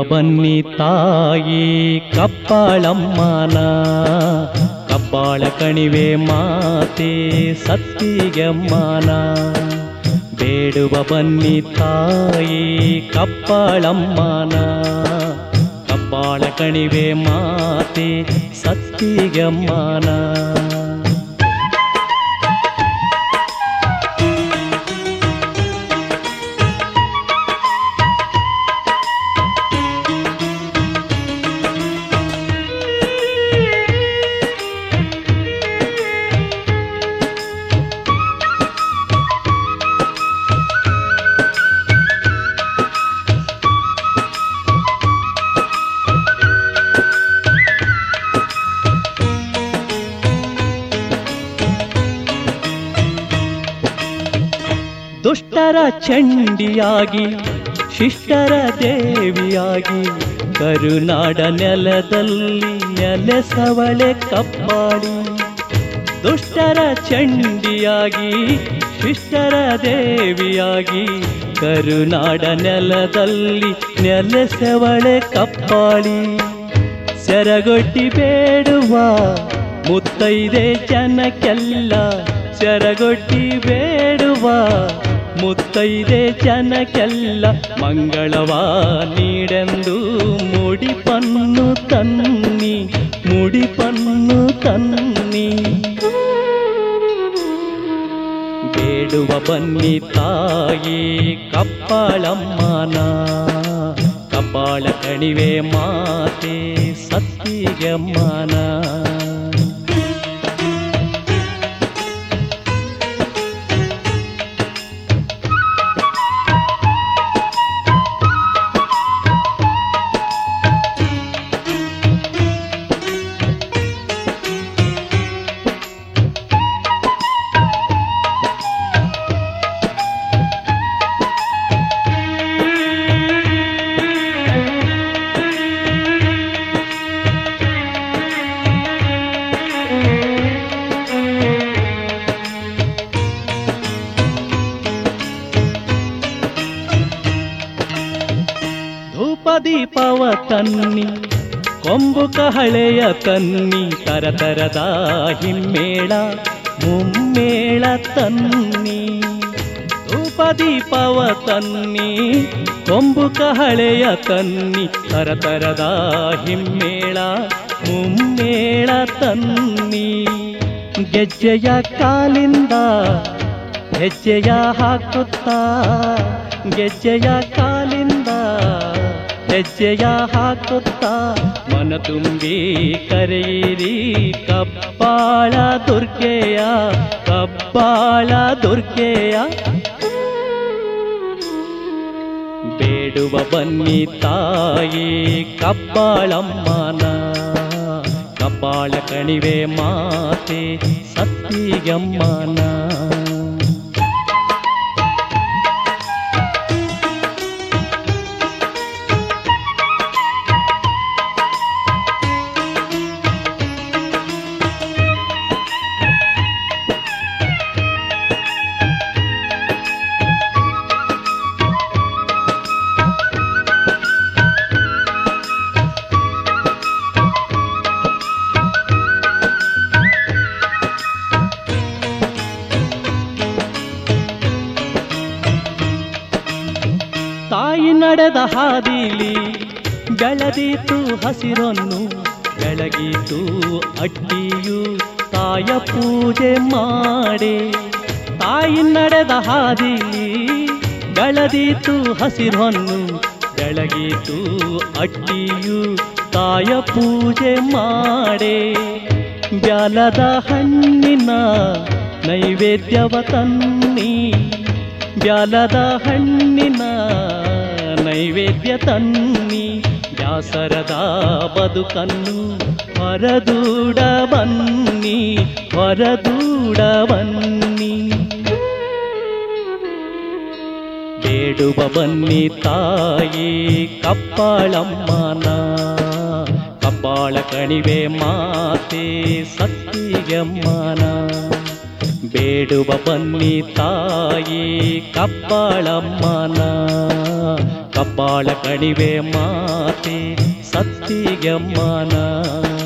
ಬನ್ನಿ ತಾಯಿ ಕಪ್ಪಾಳಮ್ಮನ ಕಬ್ಬಾಳ ಕಣಿವೆ ಮಾತೆ ಸತ್ತಿಗೆಮ್ಮನ ಬೇಡುವ ಬನ್ನಿ ತಾಯಿ ಕಪ್ಪಾಳಮ್ಮನ ಕಬ್ಬಾಳ ಕಣಿವೆ ಮಾತೆ ಸತ್ತಿಗೆಮ್ಮನ ದುಷ್ಟರ ಚಂಡಿಯಾಗಿ ಶಿಷ್ಟರ ದೇವಿಯಾಗಿ ಕರುನಾಡ ನೆಲದಲ್ಲಿ ನೆಲೆಸವಳೆ ಕಪ್ಪಾಡಿ ದುಷ್ಟರ ಚಂಡಿಯಾಗಿ ಶಿಷ್ಟರ ದೇವಿಯಾಗಿ ಕರುನಾಡ ನೆಲದಲ್ಲಿ ನೆಲೆಸವಳೆ ಕಪ್ಪಾಳಿ ಸೆರಗೊಟ್ಟಿ ಬೇಡುವ ಮುತ್ತೈದೆ ಜನಕ್ಕೆಲ್ಲ ಸೆರಗೊಟ್ಟಿ ಬೇಡುವ ಮುತ್ತೈದೆ ಜನಕ್ಕೆಲ್ಲ ಮಂಗಳವ ನೀಡೆಂದು ಮುಡಿಪನ್ನು ತನ್ನಿ ಮುಡಿಪನ್ನು ತನ್ನಿ ಬೇಡುವ ಬನ್ನಿ ತಾಯಿ ಕಪ್ಪಾಳಮ್ಮನ ಕಪ್ಪಾಳ ಕಣಿವೆ ಮಾತೆ ಸತ್ತಿಗೆಮ್ಮನ ಧೂಪ ದೀಪವ ತನ್ನಿ ಕೊಂಬು ಕಹಳೆಯ ತನ್ನಿ ತರತರದ ಹಿಮ್ಮೇಳ ಮುಮ್ಮೇಳ ತನ್ನಿ ಧೂಪ ದೀಪವ ತನ್ನಿ ಕೊಂಬು ಕಹಳೆಯ ತನ್ನಿ ತರತರದ ಹಿಮ್ಮೇಳ ಮುಮ್ಮೇಳ ತನ್ನಿ ಗೆಜ್ಜೆಯ ಕಾಲಿಂದ ಹೆಜ್ಜೆಯ ಹಾಕುತ್ತಾ ಗೆಜ್ಜೆಯ ಕಾಲಿಂದ ಹೆಜ್ಜೆಯ ಹಾಕುತ್ತಾ ಮನ ತುಂಬಿ ಕರೆಯಿರಿ ಕಬ್ಬಾಳ ದುರ್ಗೆಯ ಕಬ್ಬಾಳ ದುರ್ಗೆಯ ಬೇಡುವ ಬನ್ನಿ ತಾಯಿ ಕಬ್ಬಾಳಮ್ಮನ ಕಬ್ಬಾಳ ಕಣಿವೆ ಮಾತೆ ಸತ್ತಿಗಮ್ಮನ ತಾಯಿ ನಡೆದ ಹಾದಿಲಿ ಬೆಳೆದೀತು ಹಸಿರನ್ನು ಬೆಳಗೀತು ಅಡ್ಡಿಯು ತಾಯ ಪೂಜೆ ಮಾಡಿ ತಾಯಿ ನಡೆದ ಹಾದಿಲಿ ಬೆಳೆದೀತು ಹಸಿರನ್ನು ಬೆಳಗೀತು ಅಡ್ಡಿಯು ತಾಯ ಪೂಜೆ ಮಾಡೆ ಬ್ಯಾಲದ ಹಣ್ಣಿನ ನೈವೇದ್ಯವ ತನ್ನಿ ಬ್ಯಾಲದ ಹಣ್ಣಿನ ನೈವೇದ್ಯ ತನ್ನಿ ಬ್ಯಾಸರದ ಬದುಕನ್ನು ಹೊರದೂಡ ಬನ್ನಿ ಹೊರದೂಡ ಬನ್ನಿ ಬೇಡುವ ಬನ್ನಿ ತಾಯಿ ಕಪ್ಪಾಳಮ್ಮನ ಕಬ್ಬಾಳ ಕಣಿವೆ ಮಾತೆ ಸತ್ತಿಗೆಮ್ಮನ ಬೇಡುವ ಬನ್ನಿ ತಾಯಿ ಕಬ್ಬಾಳಮ್ಮನ ಕಬ್ಬಾಳ ಕಣಿವೆ ಮಾತೆ ಸತ್ತಿಗೆಮ್ಮನ